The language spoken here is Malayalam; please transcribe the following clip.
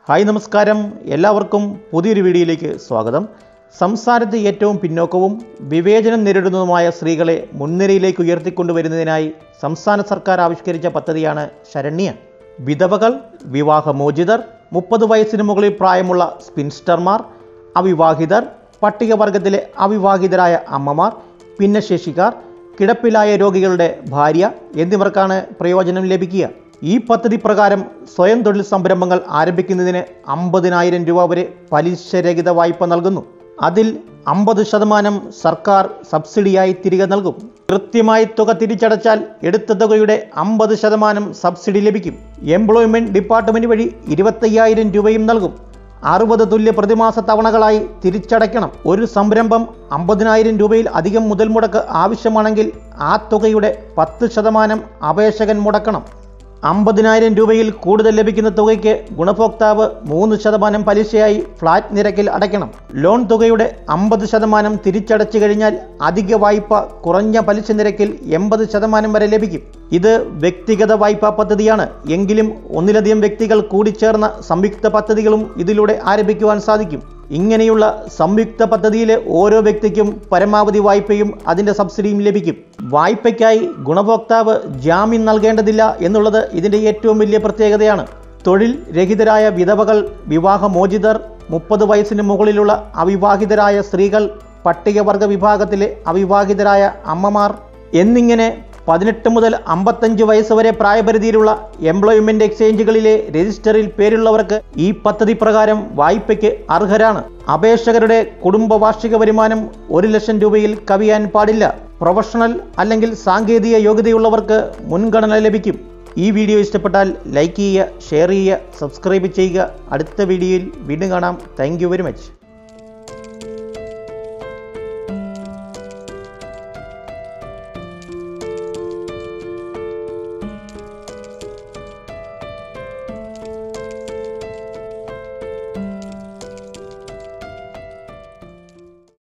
ഹായ് നമസ്കാരം എല്ലാവർക്കും പുതിയൊരു വീഡിയോയിലേക്ക് സ്വാഗതം സംസ്ഥാനത്ത് ഏറ്റവും പിന്നോക്കവും വിവേചനം നേരിടുന്നതുമായ സ്ത്രീകളെ മുൻനിരയിലേക്ക് ഉയർത്തിക്കൊണ്ടുവരുന്നതിനായി സംസ്ഥാന സർക്കാർ ആവിഷ്കരിച്ച പദ്ധതിയാണ് ശരണ്യ വിധവകൾ വിവാഹമോചിതർ മുപ്പത് വയസ്സിന് മുകളിൽ പ്രായമുള്ള സ്പിൻസ്റ്റർമാർ അവിവാഹിതർ പട്ടികവർഗത്തിലെ അവിവാഹിതരായ അമ്മമാർ ഭിന്നശേഷിക്കാർ കിടപ്പിലായ രോഗികളുടെ ഭാര്യ എന്നിവർക്കാണ് പ്രയോജനം ലഭിക്കുക ഈ പദ്ധതി പ്രകാരം സ്വയം തൊഴിൽ സംരംഭങ്ങൾ ആരംഭിക്കുന്നതിന് അമ്പതിനായിരം രൂപ വരെ പലിശരഹിത വായ്പ നൽകുന്നു അതിൽ അമ്പത് ശതമാനം സർക്കാർ സബ്സിഡിയായി തിരികെ നൽകും കൃത്യമായി തുക തിരിച്ചടച്ചാൽ എടുത്ത തുകയുടെ അമ്പത് ശതമാനം സബ്സിഡി ലഭിക്കും എംപ്ലോയ്മെന്റ് ഡിപ്പാർട്ട്മെന്റ് വഴി ഇരുപത്തയ്യായിരം രൂപയും നൽകും അറുപത് തുല്യ പ്രതിമാസ തവണകളായി തിരിച്ചടയ്ക്കണം ഒരു സംരംഭം അമ്പതിനായിരം രൂപയിൽ അധികം മുതൽ മുടക്ക് ആവശ്യമാണെങ്കിൽ ആ തുകയുടെ പത്ത് ശതമാനം അപേക്ഷകൻ മുടക്കണം അമ്പതിനായിരം രൂപയിൽ കൂടുതൽ ലഭിക്കുന്ന തുകയ്ക്ക് ഗുണഭോക്താവ് മൂന്ന് ശതമാനം പലിശയായി ഫ്ലാറ്റ് നിരക്കിൽ അടയ്ക്കണം ലോൺ തുകയുടെ അമ്പത് ശതമാനം തിരിച്ചടച്ചു കഴിഞ്ഞാൽ അധിക വായ്പ കുറഞ്ഞ പലിശ നിരക്കിൽ എൺപത് ശതമാനം വരെ ലഭിക്കും ഇത് വ്യക്തിഗത വായ്പാ പദ്ധതിയാണ് എങ്കിലും ഒന്നിലധികം വ്യക്തികൾ കൂടിച്ചേർന്ന സംയുക്ത പദ്ധതികളും ഇതിലൂടെ ആരംഭിക്കുവാൻ സാധിക്കും ഇങ്ങനെയുള്ള സംയുക്ത പദ്ധതിയിലെ ഓരോ വ്യക്തിക്കും പരമാവധി വായ്പയും അതിൻ്റെ സബ്സിഡിയും ലഭിക്കും വായ്പയ്ക്കായി ഗുണഭോക്താവ് ജാമ്യം നൽകേണ്ടതില്ല എന്നുള്ളത് ഇതിൻ്റെ ഏറ്റവും വലിയ പ്രത്യേകതയാണ് തൊഴിൽ രഹിതരായ വിധവകൾ വിവാഹമോചിതർ മുപ്പത് വയസ്സിന് മുകളിലുള്ള അവിവാഹിതരായ സ്ത്രീകൾ പട്ടികവർഗ വിഭാഗത്തിലെ അവിവാഹിതരായ അമ്മമാർ എന്നിങ്ങനെ പതിനെട്ട് മുതൽ അമ്പത്തഞ്ച് വയസ്സ് വരെ പ്രായപരിധിയിലുള്ള എംപ്ലോയ്മെന്റ് എക്സ്ചേഞ്ചുകളിലെ രജിസ്റ്ററിൽ പേരുള്ളവർക്ക് ഈ പദ്ധതി പ്രകാരം വായ്പയ്ക്ക് അർഹരാണ് അപേക്ഷകരുടെ കുടുംബ വാർഷിക വരുമാനം ഒരു ലക്ഷം രൂപയിൽ കവിയാൻ പാടില്ല പ്രൊഫഷണൽ അല്ലെങ്കിൽ സാങ്കേതിക യോഗ്യതയുള്ളവർക്ക് മുൻഗണന ലഭിക്കും ഈ വീഡിയോ ഇഷ്ടപ്പെട്ടാൽ ലൈക്ക് ചെയ്യുക ഷെയർ ചെയ്യുക സബ്സ്ക്രൈബ് ചെയ്യുക അടുത്ത വീഡിയോയിൽ വീണ്ടും കാണാം താങ്ക് വെരി മച്ച്